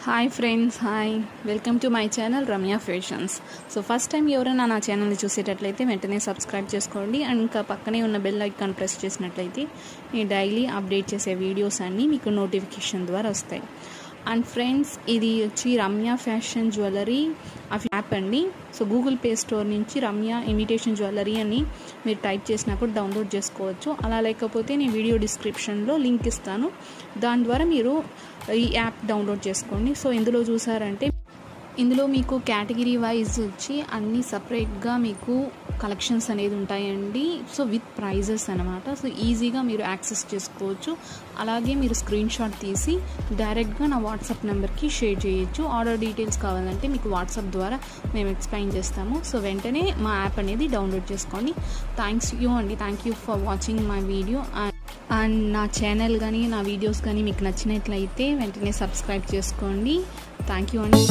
Hi friends hi welcome to my channel Ramya fashions so first time ఎవరైనా నా ఛానల్ని చూసేటట్లయితే వెంటనే సబ్స్క్రైబ్ చేసుకోండి అండ్ ఇంకా పక్కనే ఉన్న బెల్ ఐకాన్ ప్రెస్ చేసినట్లయితే నేను డైలీ అప్డేట్ చేసే వీడియోస్ అన్నీ మీకు నోటిఫికేషన్ ద్వారా వస్తాయి అండ్ ఫ్రెండ్స్ ఇది వచ్చి రమ్య ఫ్యాషన్ జ్యువెలరీ యాప్ అండి సో గూగుల్ ప్లే స్టోర్ నుంచి రమ్య ఇమిటేషన్ జ్యువెలరీ అని మీరు టైప్ చేసినా కూడా డౌన్లోడ్ చేసుకోవచ్చు అలా లేకపోతే నేను వీడియో డిస్క్రిప్షన్లో లింక్ ఇస్తాను దాని ద్వారా మీరు ఈ యాప్ డౌన్లోడ్ చేసుకోండి సో ఇందులో చూసారంటే ఇందులో మీకు కేటగిరీ వైజ్ వచ్చి అన్ని సపరేట్గా మీకు కలెక్షన్స్ అనేది ఉంటాయండి సో విత్ ప్రైజెస్ అనమాట సో ఈజీగా మీరు యాక్సెస్ చేసుకోవచ్చు అలాగే మీరు స్క్రీన్ షాట్ తీసి డైరెక్ట్గా నా వాట్సాప్ నెంబర్కి షేర్ చేయొచ్చు ఆర్డర్ డీటెయిల్స్ కావాలంటే మీకు వాట్సాప్ ద్వారా మేము ఎక్స్ప్లెయిన్ చేస్తాము సో వెంటనే మా యాప్ అనేది డౌన్లోడ్ చేసుకోండి థ్యాంక్స్ యూ అండి thank you for watching my video and నా ఛానల్ కానీ నా వీడియోస్ కానీ మీకు నచ్చినట్లయితే వెంటనే సబ్స్క్రైబ్ చేసుకోండి థ్యాంక్ యూ అండి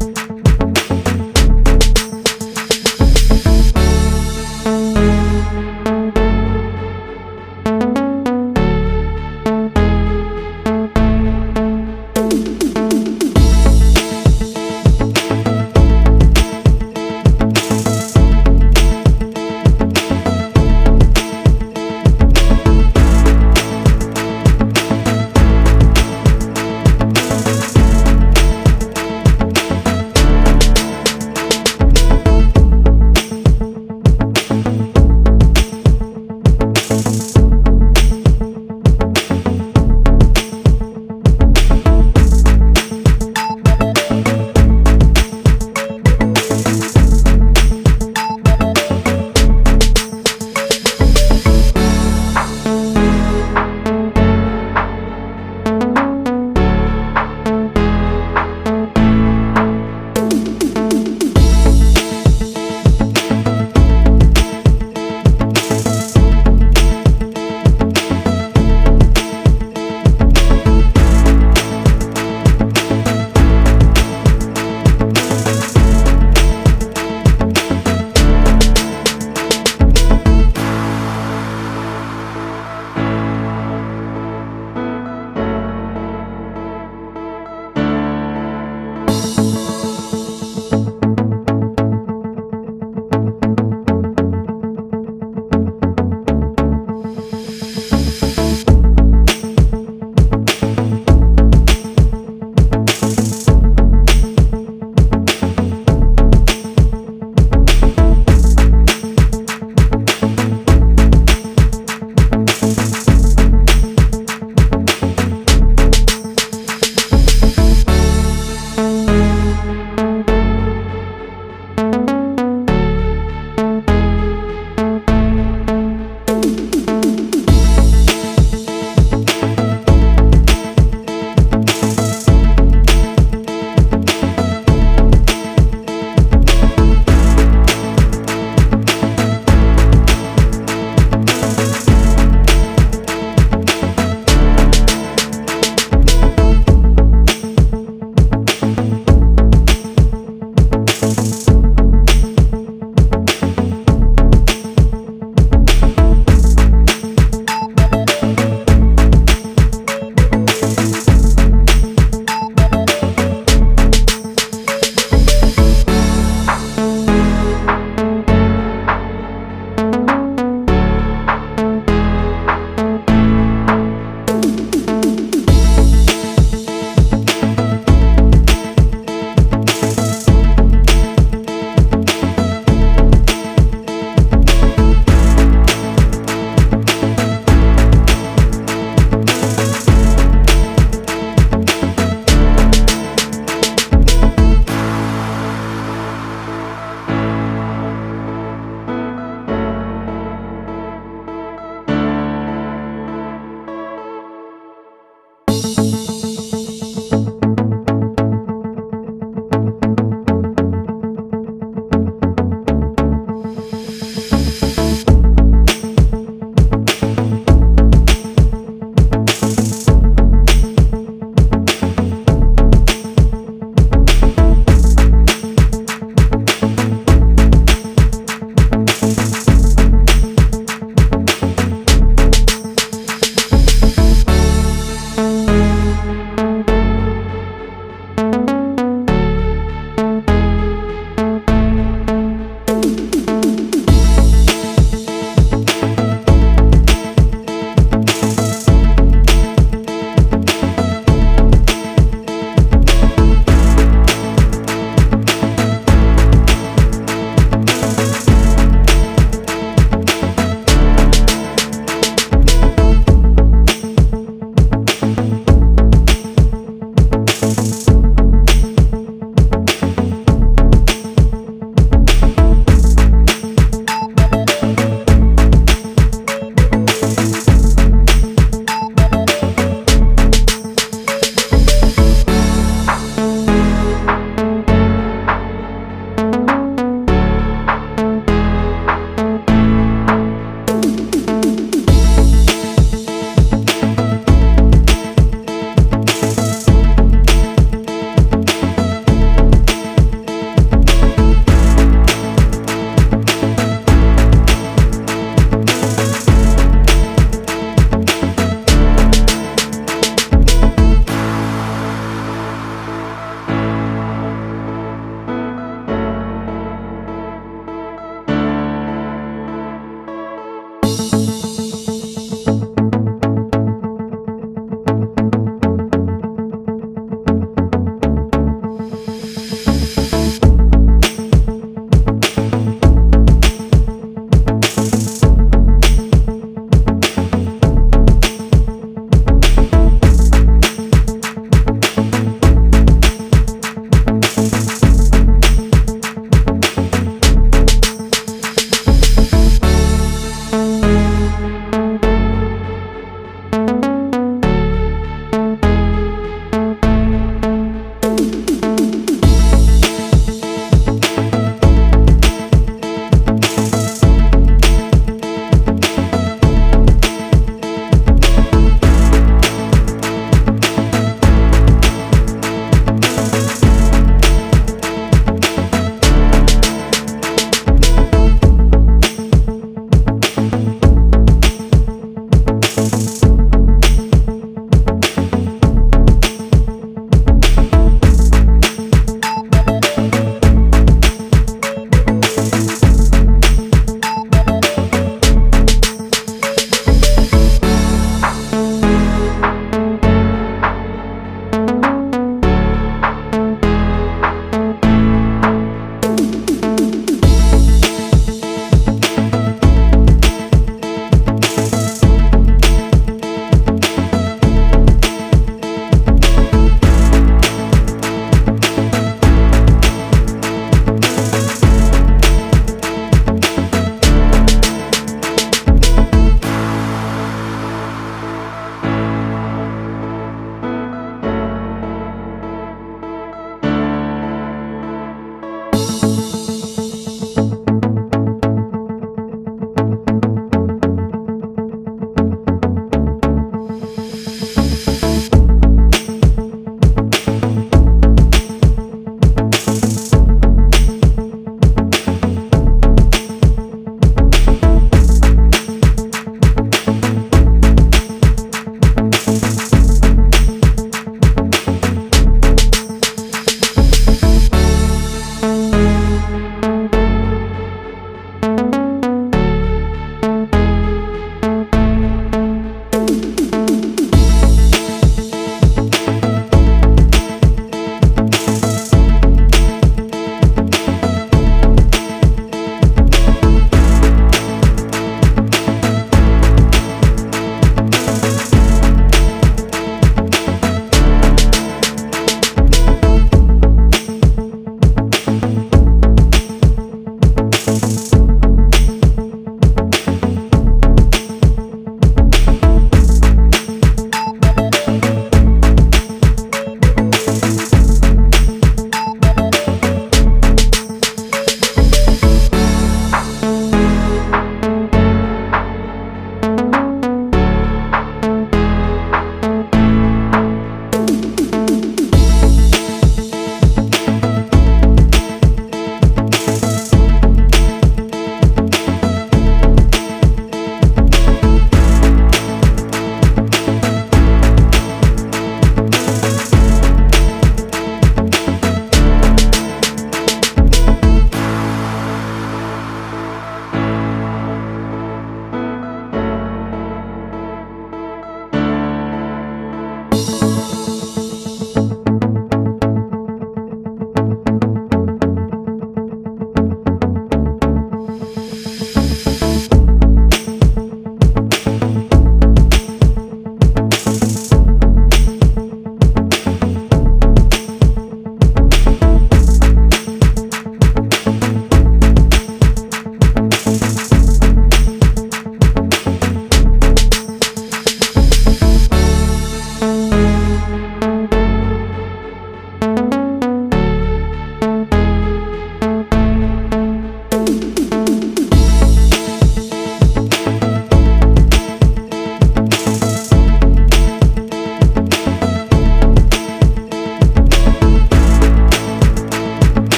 thank you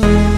you.